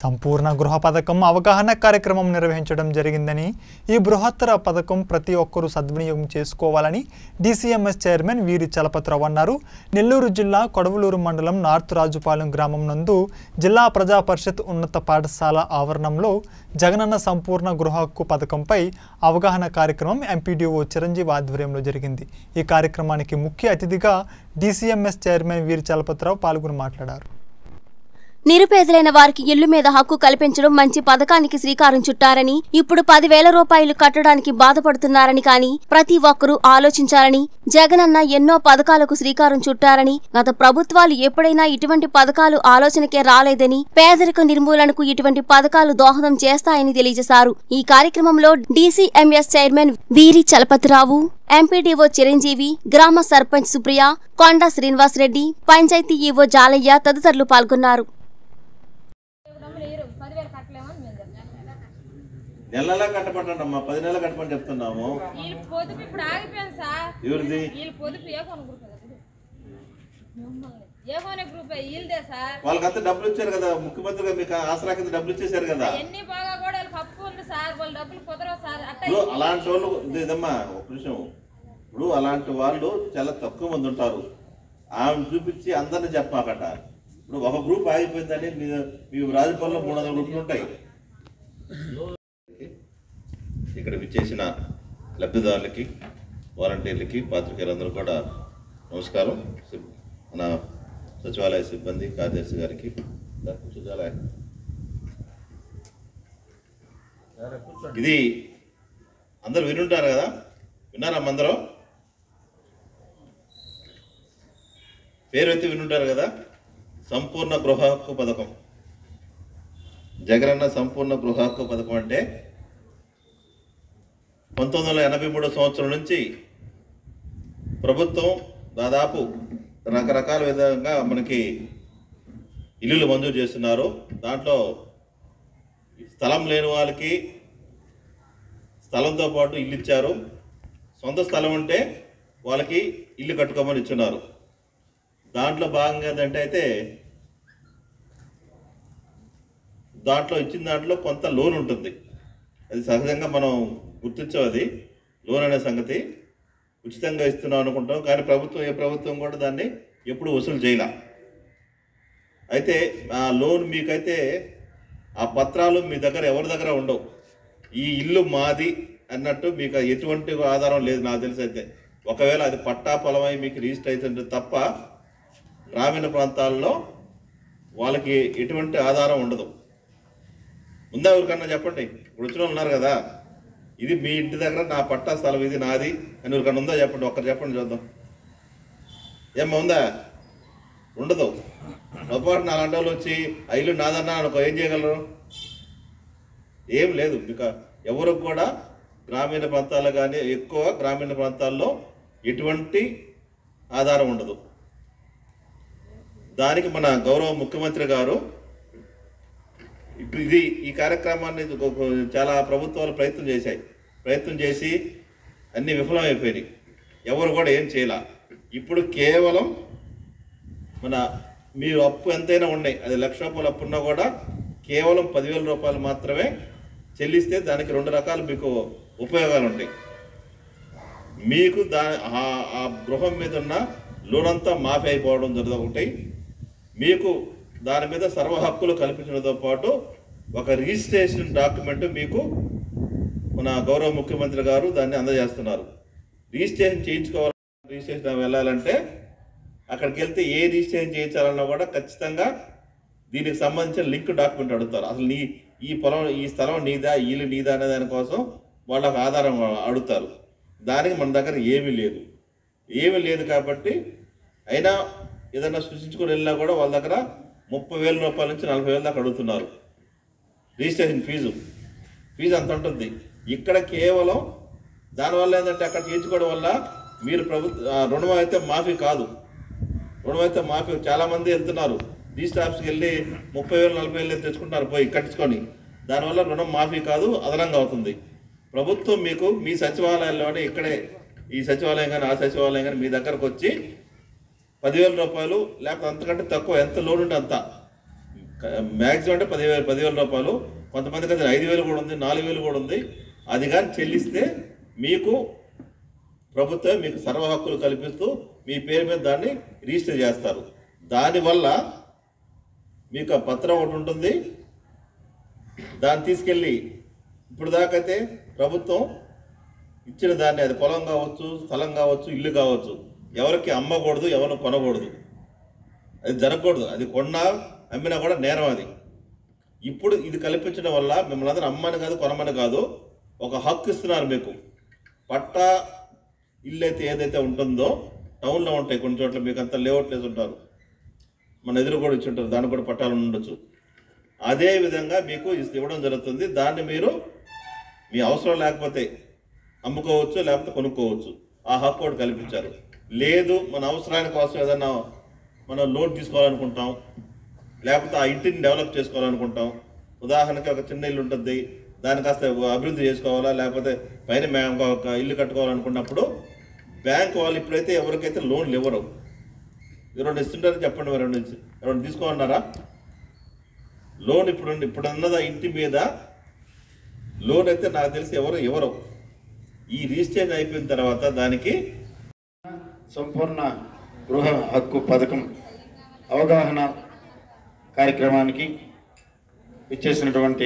సంపూర్ణ గృహ పథకం అవగాహన కార్యక్రమం నిర్వహించడం జరిగిందని ఈ బృహత్తర పథకం ప్రతి ఒక్కరూ సద్వినియోగం చేసుకోవాలని డీసీఎంఎస్ చైర్మన్ వీరి చలపతిరావు అన్నారు నెల్లూరు జిల్లా కొడవలూరు మండలం నార్త్ రాజుపాలెం గ్రామం నందు జిల్లా ప్రజా పరిషత్ ఉన్నత పాఠశాల ఆవరణంలో జగనన్న సంపూర్ణ గృహ హక్కు పథకంపై అవగాహన కార్యక్రమం ఎంపీడీఓ చిరంజీవి ఆధ్వర్యంలో జరిగింది ఈ కార్యక్రమానికి ముఖ్య అతిథిగా డీసీఎంఎస్ చైర్మన్ వీరి చలపతిరావు పాల్గొని మాట్లాడారు నిరుపేదలైన వారికి ఇల్లు మీద హక్కు కల్పించడం మంచి పథకానికి శ్రీకారం చుట్టారని ఇప్పుడు పదివేల రూపాయలు కట్టడానికి బాధపడుతున్నారని కానీ ప్రతి ఒక్కరూ ఆలోచించాలని జగనన్న ఎన్నో పథకాలకు శ్రీకారం చుట్టారని గత ప్రభుత్వాలు ఎప్పుడైనా ఇటువంటి పథకాలు ఆలోచనకే రాలేదని పేదరిక నిర్మూలనకు ఇటువంటి పథకాలు దోహదం చేస్తాయని తెలియజేశారు ఈ కార్యక్రమంలో డీసీఎంఎస్ చైర్మన్ వీరి చలపతిరావు ఎంపీడీఓ చిరంజీవి గ్రామ సర్పంచ్ సుప్రియ కొండ శ్రీనివాస్ రెడ్డి పంచాయతీ ఈవో జాలయ్య తదితరులు పాల్గొన్నారు నెలలా కట్టమంటాడమ్మా పది నెలలు కట్టమని చెప్తున్నాము వీళ్ళ పొదుపు ఇప్పుడు ఆగిపోయింది సార్ ఎవరిది వీళ్ళ పొదుపు ఏ కొన గ్రూప్ అది? మిమ్మల్ని. ఏ కొనే గ్రూప్ వీళ్ళదే సార్ వాళ్ళకంతా డబ్బులు ఇచ్చారు కదా ముఖ్యమంత్రిగా మీకు ఆసరా కింద డబ్బులు ఇచ్చేసారు కదా ఎన్ని బాగా కూడా వాళ్ళకి అప్పు ఉంది సార్ వాళ్ళ డబ్బులు కుదరవు సార్ అట్ట ఇప్పుడు అలాంటి వాళ్ళు ఇది- ఇదమ్మా ఒక నిమిషం ఇప్పుడు అలాంటి వాళ్ళు చాలా తక్కువ మంది ఉంటారు ఆమె చూపించి అందరిని చెప్పమాకట ఇప్పుడు ఒక గ్రూప్ ఆగిపోయిందని మీ మీ రాజపాలెంలో మూడు వందల గ్రూపులు ఉంటాయి ఇక్కడ విచ్చేసిన లబ్ధిదారులకి వాలంటీర్లకి పాత్రికేయులందరూ కూడా నమస్కారం సిబ్- మన సచివాలయ సిబ్బంది కార్యదర్శి గారికి దా, సచివాలయ ఇది అందరు వినుంటారు కదా విన్నారా అందరూ పేరు ఎత్తి వినుంటారు కదా సంపూర్ణ గృహ హక్కు పథకం జగనన్న సంపూర్ణ గృహ హక్కు పథకం అంటే పంతొమ్మిది వందల ఎనభై మూడో సంవత్సరం నుంచి ప్రభుత్వం దాదాపు రకరకాల విధంగా మనకి ఇల్లులు మంజూరు చేస్తున్నారు దాంట్లో స్థలం లేని వాళ్ళకి స్థలంతో పాటు ఇల్లు ఇచ్చారు సొంత స్థలం ఉంటే వాళ్ళకి ఇల్లు కట్టుకోమని ఇచ్చున్నారు దాంట్లో భాగంగా ఏంటంటే అయితే దాంట్లో ఇచ్చిన దాంట్లో కొంత లోన్ ఉంటుంది అది సహజంగా మనం గుర్తించాం అది లోన్ అనే సంగతి ఉచితంగా ఇస్తున్నాం అనుకుంటాం కానీ ప్రభుత్వం ఏ ప్రభుత్వం కూడా దాన్ని ఎప్పుడు వసూలు చేయలే అయితే ఆ లోన్ మీకైతే ఆ పత్రాలు మీ దగ్గర ఎవరి దగ్గర ఉండవు ఈ ఇల్లు మాది అన్నట్టు మీకు ఎటువంటి ఆధారం లేదు నాకు తెలిసి అయితే ఒకవేళ అది పట్టా పొలమై మీకు రిజిస్టర్ అవుతుంటే తప్ప గ్రామీణ ప్రాంతాల్లో వాళ్ళకి ఎటువంటి ఆధారం ఉండదు ఉందా ఎవరికన్నా చెప్పండి ఇప్పుడు వచ్చిన వాళ్ళు ఉన్నారు కదా ఇది మీ ఇంటి దగ్గర నా పట్టా స్థలం ఇది నాది అని ఎవరికన్నా ఉందా చెప్పండి ఒక్కరు చెప్పండి చూద్దాం ఏమ్మా ఉందా ఉండదు పొరపాటున అలాంటి వాళ్ళు వచ్చి ఆ ఇల్లు నాదన్నా అనుకో ఏం చేయగలరు ఏం లేదు ఇక ఎవరికి కూడా గ్రామీణ ప్రాంతాల్లో కానీ ఎక్కువ గ్రామీణ ప్రాంతాల్లో ఎటువంటి ఆధారం ఉండదు దానికి మన గౌరవ ముఖ్యమంత్రి గారు ఇప్పుడు ఇది ఈ కార్యక్రమాన్ని ఒక- ఒక చాలా ప్రభుత్వాలు ప్రయత్నం చేశాయి ప్రయత్నం చేసి అన్ని విఫలమైపోయినాయి ఎవరు కూడా ఏం చేయాల ఇప్పుడు కేవలం మన మీరు అప్పు ఎంతైనా ఉన్నాయి అది లక్ష రూపాయలు అప్పు ఉన్నా కూడా కేవలం పదివేల రూపాయలు మాత్రమే చెల్లిస్తే దానికి రెండు రకాలు మీకు ఉపయోగాలు ఉంటాయి మీకు దా ఆ- ఆ గృహం మీద ఉన్న లోన్ అంతా మాఫీ అయిపోవడం జరుగుతుంది ఒకటి మీకు దాని మీద సర్వ హక్కులు కల్పించడంతో పాటు ఒక రిజిస్ట్రేషన్ డాక్యుమెంట్ మీకు మన గౌరవ ముఖ్యమంత్రి గారు దాన్ని అందజేస్తున్నారు రిజిస్ట్రేషన్ చేయించుకోవాలి రిజిస్ట్రేషన్ వెళ్ళాలంటే అక్కడికి వెళ్తే ఏ రిజిస్ట్రేషన్ చేయించాలన్నా కూడా ఖచ్చితంగా దీనికి సంబంధించిన లింక్ డాక్యుమెంట్ అడుగుతారు అసలు నీ ఈ పొలం ఈ స్థలం నీదా ఈ ఇల్లు నీదా అనే దానికోసం వాళ్ళకు ఆధారం అడుగుతారు దానికి మన దగ్గర ఏమీ లేదు ఏమీ లేదు కాబట్టి అయినా ఏదైనా సృష్టించుకొని వెళ్ళినా కూడా వాళ్ళ దగ్గర ముప్పై వేల రూపాయల నుంచి నలభై వేల దాకా అడుగుతున్నారు రిజిస్ట్రేషన్ ఫీజు ఫీజు అంత ఉంటుంది ఇక్కడ కేవలం దానివల్ల ఏంటంటే అక్కడ చేయించుకోవడం వల్ల మీరు ప్రభుత్వ ఆ, రుణం అయితే మాఫీ కాదు రుణం అయితే మాఫీ చాలామంది వెళ్తున్నారు రిజిస్టర్ ఆఫీస్కి వెళ్ళి ముప్పై వేలు నలభై వేలు తెచ్చుకుంటున్నారు పోయి కట్టించుకొని దానివల్ల రుణం మాఫీ కాదు అదనంగా అవుతుంది ప్రభుత్వం మీకు మీ సచివాలయాల్లోనే ఇక్కడే ఈ సచివాలయం కానీ ఆ సచివాలయం కానీ మీ దగ్గరకు వచ్చి పదివేల రూపాయలు లేకపోతే అంతకంటే తక్కువ ఎంత లోన్ ఉంటే అంత మ్యాక్సిమం అంటే పదివేలు పదివేల రూపాయలు కొంతమందికి అది ఐదు వేలు కూడా ఉంది నాలుగు వేలు కూడా ఉంది అది కానీ చెల్లిస్తే మీకు ప్రభుత్వం మీకు సర్వ హక్కులు కల్పిస్తూ మీ పేరు మీద దాన్ని రిజిస్టర్ చేస్తారు దానివల్ల మీకు ఆ పత్రం ఒకటి ఉంటుంది దాన్ని తీసుకెళ్ళి ఇప్పుడు దాకైతే ప్రభుత్వం ఇచ్చిన దాన్ని అది పొలం కావచ్చు స్థలం కావచ్చు ఇల్లు కావచ్చు ఎవరికి అమ్మకూడదు ఎవరు కొనకూడదు అది జరగకూడదు అది కొన్నా అమ్మినా కూడా నేరం అది ఇప్పుడు ఇది కల్పించడం వల్ల మిమ్మల్ని అందరూ అమ్మని కాదు కొనమని కాదు ఒక హక్కు ఇస్తున్నారు మీకు పట్టా ఇల్లు అయితే ఏదైతే ఉంటుందో టౌన్లో ఉంటాయి కొన్ని చోట్ల మీకు అంతా లేఅవుట్ వేసి ఉంటారు మన ఎదురు కూడా ఇచ్చి ఉంటారు దానికి కూడా పట్టాలు ఉండొచ్చు అదే విధంగా మీకు ఇస్- ఇవ్వడం జరుగుతుంది దాన్ని మీరు మీ అవసరం లేకపోతే అమ్ముకోవచ్చు లేకపోతే కొనుక్కోవచ్చు ఆ హక్కు ఒకటి కల్పించారు లేదు మన అవసరానికి కోసం ఏదన్నా మనం లోన్ తీసుకోవాలనుకుంటాం లేకపోతే ఆ ఇంటిని డెవలప్ చేసుకోవాలనుకుంటాం ఉదాహరణకి ఒక చిన్న ఇల్లు ఉంటుంది దాన్ని కాస్త అభివృద్ధి చేసుకోవాలా లేకపోతే పైన మే- ఒక- ఒక ఇల్లు కట్టుకోవాలనుకున్నప్పుడు బ్యాంక్ వాళ్ళు ఇప్పుడైతే ఎవరికైతే లోన్లు ఇవ్వరు రెండు ఇస్తుంటారో చెప్పండి మరి రెండు ఇచ్చి- రెండు తీసుకోమన్నారా లోన్ ఇప్పుడు ఇప్పుడు ఉన్నది ఆ ఇంటి మీద లోన్ అయితే నాకు తెలిసి ఎవరు ఎవరు ఈ రిజిస్ట్రేషన్ అయిపోయిన తర్వాత దానికి సంపూర్ణ గృహ హక్కు పథకం అవగాహన కార్యక్రమానికి ఇచ్చేసినటువంటి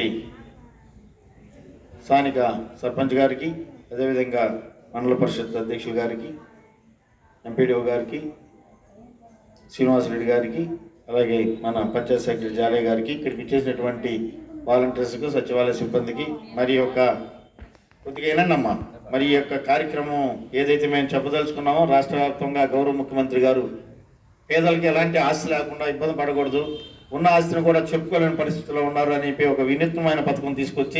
స్థానిక సర్పంచ్ గారికి అదేవిధంగా మండల పరిషత్ అధ్యక్షులు గారికి ఎంపీడీఓ గారికి శ్రీనివాసరెడ్డి గారికి అలాగే మన పంచాయత్ సెక్రటరీ జాలయ్య గారికి ఇక్కడికి ఇచ్చేసినటువంటి వాలంటీర్స్కు సచివాలయ సిబ్బందికి మరి యొక్క కొద్దిగా ఏనండమ్మా మరి ఈ యొక్క కార్యక్రమం ఏదైతే మేము చెప్పదలుచుకున్నామో రాష్ట్ర వ్యాప్తంగా గౌరవ ముఖ్యమంత్రి గారు పేదలకి ఎలాంటి ఆస్తి లేకుండా ఇబ్బంది పడకూడదు ఉన్న ఆస్తిని కూడా చెప్పుకోలేని పరిస్థితిలో ఉన్నారు అని చెప్పి ఒక వినూత్నమైన పథకం తీసుకొచ్చి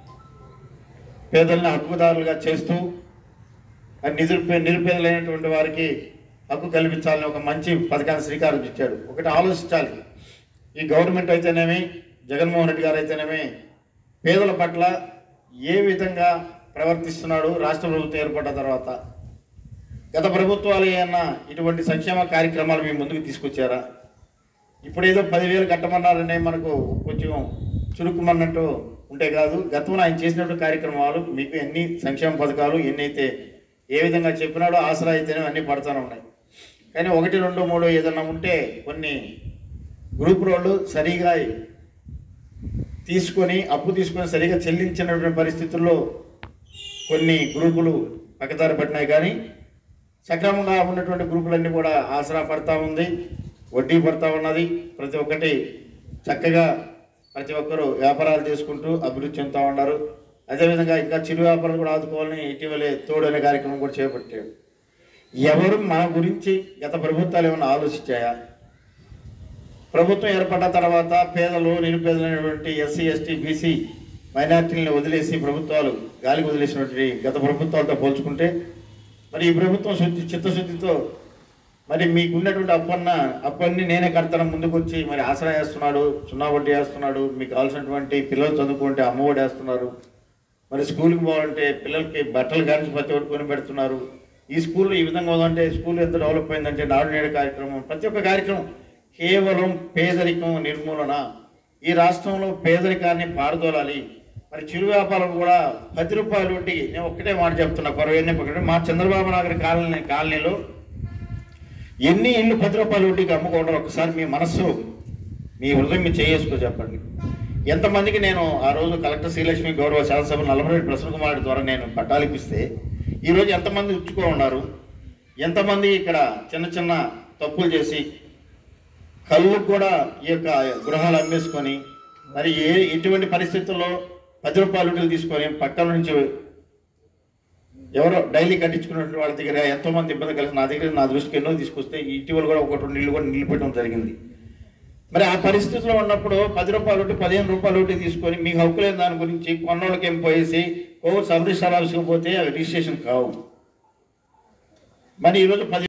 పేదల్ని హక్కుదారులుగా చేస్తూ మరి నిరుపే నిరుపేదలైనటువంటి వారికి హక్కు కల్పించాలని ఒక మంచి పథకాన్ని శ్రీకారం చుట్టాడు ఒకటి ఆలోచించాలి ఈ గవర్నమెంట్ అయితేనేమి జగన్మోహన్ రెడ్డి గారు అయితేనేమి పేదల పట్ల ఏ విధంగా ప్రవర్తిస్తున్నాడు రాష్ట్ర ప్రభుత్వం ఏర్పడ్డ తర్వాత గత ప్రభుత్వాలు ఏమన్నా ఇటువంటి సంక్షేమ కార్యక్రమాలు మీ ముందుకు తీసుకొచ్చారా ఇప్పుడు ఏదో పదివేలు కట్టమన్నారనే మనకు కొంచెం చురుకుమన్నట్టు ఉంటే కాదు గతంలో ఆయన చేసినటువంటి కార్యక్రమాలు మీకు ఎన్ని సంక్షేమ పథకాలు ఎన్నైతే ఏ విధంగా చెప్పినాడో ఆసరా అయితేనే అన్నీ పడుతూనే ఉన్నాయి కానీ ఒకటి రెండు మూడు ఏదన్నా ఉంటే కొన్ని గ్రూప్ రోళ్ళు సరిగా తీసుకొని అప్పు తీసుకొని సరిగా చెల్లించినటువంటి పరిస్థితుల్లో కొన్ని గ్రూపులు పక్కదారి పట్టినాయి కానీ సక్రమంగా ఉన్నటువంటి గ్రూపులన్నీ కూడా ఆసరా పడతా ఉంది వడ్డీ పడతా ఉన్నది ప్రతి ఒక్కటి చక్కగా ప్రతి ఒక్కరూ వ్యాపారాలు చేసుకుంటూ అభివృద్ధి చెందుతూ ఉన్నారు అదేవిధంగా ఇంకా చిరు వ్యాపారాలు కూడా ఆదుకోవాలని ఇటీవలే తోడు అనే కార్యక్రమం కూడా చేపట్టాడు ఎవరు మన గురించి గత ప్రభుత్వాలు ఏమైనా ఆలోచించాయా ప్రభుత్వం ఏర్పడ్డ తర్వాత పేదలు నిరుపేదలైనటువంటి ఎస్సీ ఎస్టీ బీసీ మైనార్టీలను వదిలేసి ప్రభుత్వాలు గాలికి వదిలేసినటువంటి గత ప్రభుత్వాలతో పోల్చుకుంటే మరి ఈ ప్రభుత్వం శుద్ధి చిత్తశుద్ధితో మరి మీకున్నటువంటి అప్పన్న అప్పన్ని నేనే కడతాను ముందుకు వచ్చి మరి ఆసరా వేస్తున్నాడు సున్నా వడ్డీ వేస్తున్నాడు మీకు కావాల్సినటువంటి పిల్లలు చదువుకుంటే అమ్మఒడి వేస్తున్నారు మరి స్కూల్కి పోవాలంటే పిల్లలకి బట్టలు కానీ ప్రతి ఒక్కటి కొని పెడుతున్నారు ఈ స్కూల్ ఈ విధంగా ఉందంటే స్కూల్ ఎంత డెవలప్ అయిందంటే నాడు నేడు కార్యక్రమం ప్రతి ఒక్క కార్యక్రమం కేవలం పేదరికం నిర్మూలన ఈ రాష్ట్రంలో పేదరికాన్ని పారదోలాలి మరి చిరు వ్యాపారం కూడా పది రూపాయలు వడ్డీ నేను ఒక్కటే మాట చెప్తున్నా కొరవేనే పక్కన మా చంద్రబాబు నాగర్ కాలనీ కాలనీలో ఎన్ని ఇళ్ళు పది రూపాయల వడ్డీకి అమ్ముకోవడం ఒకసారి మీ మనస్సు మీ హృదయం మీరు చేసుకో చెప్పండి ఎంతమందికి నేను ఆ రోజు కలెక్టర్ శ్రీలక్ష్మి గౌరవ శాసనసభ నల్లమరెడ్డి ప్రసన్న కుమార్ రెడ్డి ద్వారా నేను పట్టాలు ఇప్పిస్తే ఈరోజు ఎంతమంది ఉచ్చుకో ఉన్నారు ఎంతమంది ఇక్కడ చిన్న చిన్న తప్పులు చేసి కళ్ళు కూడా ఈ యొక్క గృహాలు అమ్మేసుకొని మరి ఏ ఎటువంటి పరిస్థితుల్లో పది రూపాయల వడ్డీలు తీసుకొని పక్కన నుంచి ఎవరో డైలీ కట్టించుకున్నటువంటి వాళ్ళ దగ్గర ఎంతో మంది ఇబ్బంది కలిసి నా దగ్గర నా దృష్టికి ఎన్నో తీసుకొస్తే ఇటీవల కూడా ఒకటి రెండు ఇల్లు కూడా నిలిపెట్టడం జరిగింది మరి ఆ పరిస్థితిలో ఉన్నప్పుడు పది రూపాయలు ఒకటి పదిహేను రూపాయలు ఒకటి తీసుకొని మీకు హక్కు లేని దాని గురించి కొన్నోళ్ళకి ఏం పోయేసి ఓ సబ్ రిజిస్టర్ ఆఫీస్కి పోతే అవి రిజిస్ట్రేషన్ కావు మరి ఈరోజు పది